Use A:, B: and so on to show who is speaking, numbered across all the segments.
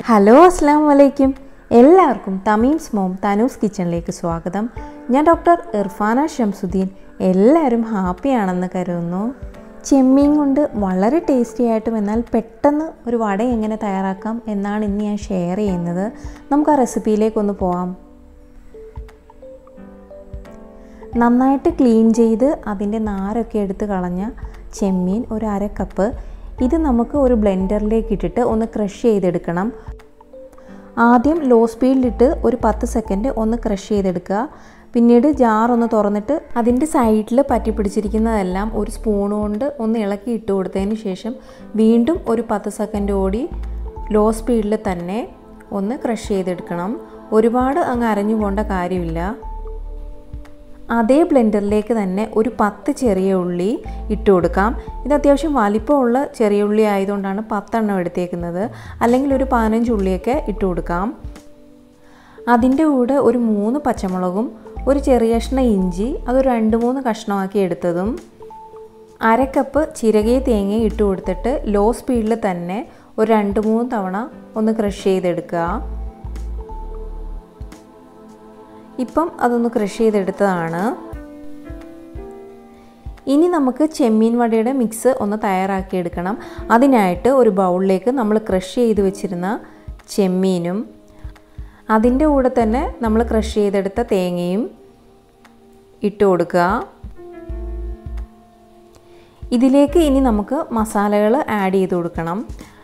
A: hello അസ്സാം വലൈക്കും എല്ലാവർക്കും തമീംസ് മോം തനൂസ് കിച്ചണിലേക്ക് സ്വാഗതം ഞാൻ ഡോക്ടർ ഇർഫാന ഷംസുദ്ദീൻ എല്ലാവരും ഹാപ്പിയാണെന്ന് കരുതുന്നു ചെമ്മീൻ കൊണ്ട് വളരെ ടേസ്റ്റി ആയിട്ടും എന്നാൽ പെട്ടെന്ന് ഒരു വട എങ്ങനെ തയ്യാറാക്കാം എന്നാണ് ഇന്ന് ഞാൻ ഷെയർ ചെയ്യുന്നത് നമുക്ക് ആ റെസിപ്പിയിലേക്കൊന്ന് പോവാം നന്നായിട്ട് ക്ലീൻ ചെയ്ത് അതിൻ്റെ നാരൊക്കെ എടുത്ത് കളഞ്ഞ ചെമ്മീൻ ഒരു അര കപ്പ് ഇത് നമുക്ക് ഒരു ബ്ലെൻഡറിലേക്ക് ഇട്ടിട്ട് ഒന്ന് ക്രഷ് ചെയ്തെടുക്കണം ആദ്യം ലോ സ്പീഡിലിട്ട് ഒരു പത്ത് സെക്കൻഡ് ഒന്ന് ക്രഷ് ചെയ്തെടുക്കുക പിന്നീട് ജാർ ഒന്ന് തുറന്നിട്ട് അതിൻ്റെ സൈഡിൽ പറ്റി പിടിച്ചിരിക്കുന്നതെല്ലാം ഒരു സ്പൂൺ കൊണ്ട് ഒന്ന് ഇളക്കി ഇട്ട് കൊടുത്തതിന് ശേഷം വീണ്ടും ഒരു പത്ത് സെക്കൻഡ് ഓടി ലോ സ്പീഡിൽ തന്നെ ഒന്ന് ക്രഷ് ചെയ്തെടുക്കണം ഒരുപാട് അങ്ങ് അരഞ്ഞു പോകേണ്ട കാര്യമില്ല അതേ ബ്ലെൻഡറിലേക്ക് തന്നെ ഒരു പത്ത് ചെറിയ ഉള്ളി ഇട്ട് കൊടുക്കാം ഇത് അത്യാവശ്യം വലിപ്പമുള്ള ചെറിയ ഉള്ളി ആയതുകൊണ്ടാണ് പത്തെണ്ണം എടുത്തേക്കുന്നത് അല്ലെങ്കിൽ ഒരു പതിനഞ്ച് ഉള്ളിയൊക്കെ ഇട്ട് കൊടുക്കാം അതിൻ്റെ കൂടെ ഒരു മൂന്ന് പച്ചമുളകും ഒരു ചെറിയ കഷ്ണം ഇഞ്ചി അതൊരു രണ്ട് മൂന്ന് കഷ്ണമാക്കി എടുത്തതും അര കപ്പ് ചിരകിയ തേങ്ങ ഇട്ട് കൊടുത്തിട്ട് ലോ സ്പീഡിൽ തന്നെ ഒരു രണ്ട് മൂന്ന് തവണ ഒന്ന് ക്രഷ് ചെയ്തെടുക്കുക ഇപ്പം അതൊന്ന് ക്രഷ് ചെയ്തെടുത്തതാണ് ഇനി നമുക്ക് ചെമ്മീൻ വടയുടെ മിക്സ് ഒന്ന് തയ്യാറാക്കിയെടുക്കണം അതിനായിട്ട് ഒരു ബൗളിലേക്ക് നമ്മൾ ക്രഷ് ചെയ്ത് വെച്ചിരുന്ന ചെമ്മീനും അതിൻ്റെ കൂടെ തന്നെ നമ്മൾ ക്രഷ് ചെയ്തെടുത്ത തേങ്ങയും ഇട്ട് കൊടുക്കുക ഇതിലേക്ക് ഇനി നമുക്ക് മസാലകൾ ആഡ് ചെയ്ത് കൊടുക്കണം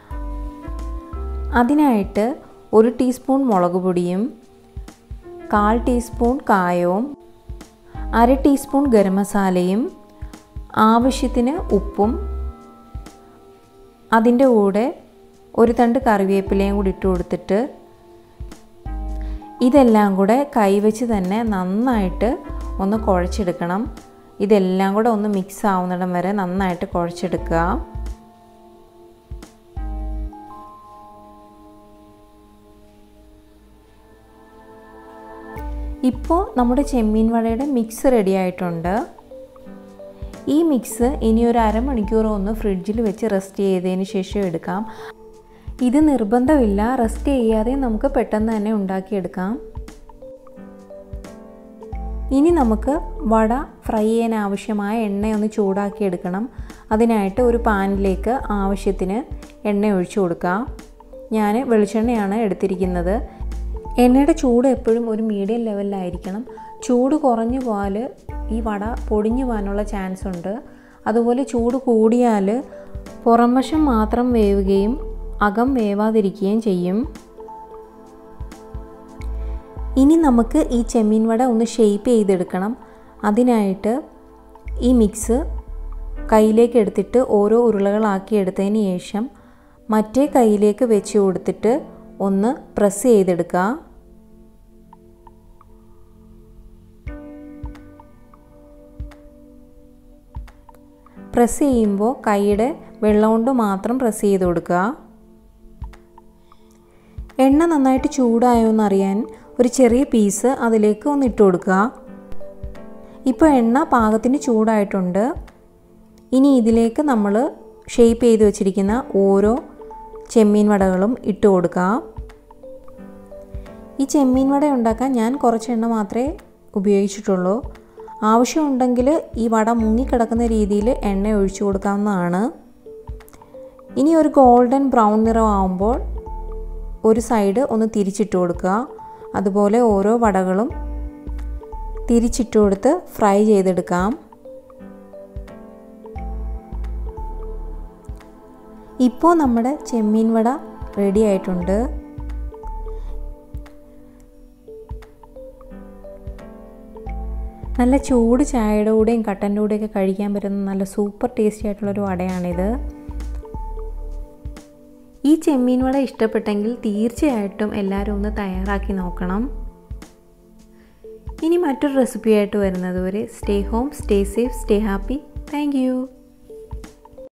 A: അതിനായിട്ട് ഒരു ടീസ്പൂൺ മുളക് പൊടിയും കാൽ ടീസ്പൂൺ കായവും അര ടീസ്പൂൺ ഗരം മസാലയും ആവശ്യത്തിന് ഉപ്പും അതിൻ്റെ കൂടെ ഒരു തണ്ട് കറിവേപ്പിലയും കൂടി ഇട്ട് കൊടുത്തിട്ട് ഇതെല്ലാം കൂടെ കൈവച്ച് തന്നെ നന്നായിട്ട് ഒന്ന് കുഴച്ചെടുക്കണം ഇതെല്ലാം കൂടെ ഒന്ന് മിക്സ് ആവുന്നിടം വരെ നന്നായിട്ട് കുഴച്ചെടുക്കുക ഇപ്പോൾ നമ്മുടെ ചെമ്മീൻ വടയുടെ മിക്സ് റെഡി ആയിട്ടുണ്ട് ഈ മിക്സ് ഇനി ഒരു അരമണിക്കൂർ ഒന്ന് ഫ്രിഡ്ജിൽ വെച്ച് റെസ്റ്റ് ചെയ്തതിന് ശേഷം എടുക്കാം ഇത് നിർബന്ധമില്ല റെസ്റ്റ് ചെയ്യാതെ നമുക്ക് പെട്ടെന്ന് തന്നെ ഉണ്ടാക്കിയെടുക്കാം ഇനി നമുക്ക് വട ഫ്രൈ ചെയ്യാൻ ആവശ്യമായ എണ്ണ ഒന്ന് ചൂടാക്കി എടുക്കണം അതിനായിട്ട് ഒരു പാനിലേക്ക് ആവശ്യത്തിന് എണ്ണ ഒഴിച്ചു കൊടുക്കുക ഞാൻ വെളിച്ചെണ്ണയാണ് എടുത്തിരിക്കുന്നത് എണ്ണയുടെ ചൂട് എപ്പോഴും ഒരു മീഡിയം ലെവലിലായിരിക്കണം ചൂട് കുറഞ്ഞു പോയാൽ ഈ വട പൊടിഞ്ഞു പോകാനുള്ള ചാൻസ് ഉണ്ട് അതുപോലെ ചൂട് കൂടിയാൽ പുറംവശം മാത്രം വേവുകയും അകം വേവാതിരിക്കുകയും ചെയ്യും ഇനി നമുക്ക് ഈ ചെമ്മീൻ വട ഒന്ന് ഷെയ്പ്പ് ചെയ്തെടുക്കണം അതിനായിട്ട് ഈ മിക്സ് കയ്യിലേക്ക് എടുത്തിട്ട് ഓരോ ഉരുളകളാക്കി എടുത്തതിന് ശേഷം മറ്റേ കയ്യിലേക്ക് വെച്ച് കൊടുത്തിട്ട് ഒന്ന് പ്രസ് ചെയ്തെടുക്കുക പ്രസ് ചെയ്യുമ്പോൾ കൈയുടെ വെള്ളം കൊണ്ട് മാത്രം പ്രസ് ചെയ്ത് കൊടുക്കുക എണ്ണ നന്നായിട്ട് ചൂടായോ എന്നറിയാൻ ഒരു ചെറിയ പീസ് അതിലേക്ക് ഒന്ന് ഇട്ട് കൊടുക്കുക ഇപ്പോൾ എണ്ണ പാകത്തിന് ചൂടായിട്ടുണ്ട് ഇനി ഇതിലേക്ക് നമ്മൾ ഷേപ്പ് ചെയ്ത് വെച്ചിരിക്കുന്ന ഓരോ ചെമ്മീൻ വടകളും ഇട്ട് കൊടുക്കുക ഈ ചെമ്മീൻ വട ഉണ്ടാക്കാൻ ഞാൻ കുറച്ച് എണ്ണ മാത്രമേ ഉപയോഗിച്ചിട്ടുള്ളൂ ആവശ്യമുണ്ടെങ്കിൽ ഈ വട മുങ്ങിക്കിടക്കുന്ന രീതിയിൽ എണ്ണ ഒഴിച്ചു കൊടുക്കാവുന്നതാണ് ഇനി ഒരു ഗോൾഡൻ ബ്രൗൺ നിറമാകുമ്പോൾ ഒരു സൈഡ് ഒന്ന് തിരിച്ചിട്ട് കൊടുക്കുക അതുപോലെ ഓരോ വടകളും തിരിച്ചിട്ട് കൊടുത്ത് ഫ്രൈ ചെയ്തെടുക്കാം ഇപ്പോൾ നമ്മുടെ ചെമ്മീൻ വട റെഡി ആയിട്ടുണ്ട് നല്ല ചൂട് ചായയുടെ കൂടെയും കട്ടൻ്റെ കൂടെയൊക്കെ കഴിക്കാൻ പറ്റുന്ന നല്ല സൂപ്പർ ടേസ്റ്റി ആയിട്ടുള്ളൊരു വടയാണിത് ഈ ചെമ്മീൻ വട ഇഷ്ടപ്പെട്ടെങ്കിൽ തീർച്ചയായിട്ടും എല്ലാവരും ഒന്ന് തയ്യാറാക്കി നോക്കണം ഇനി മറ്റൊരു റെസിപ്പിയായിട്ട് വരുന്നത് വരെ stay home stay safe stay happy thank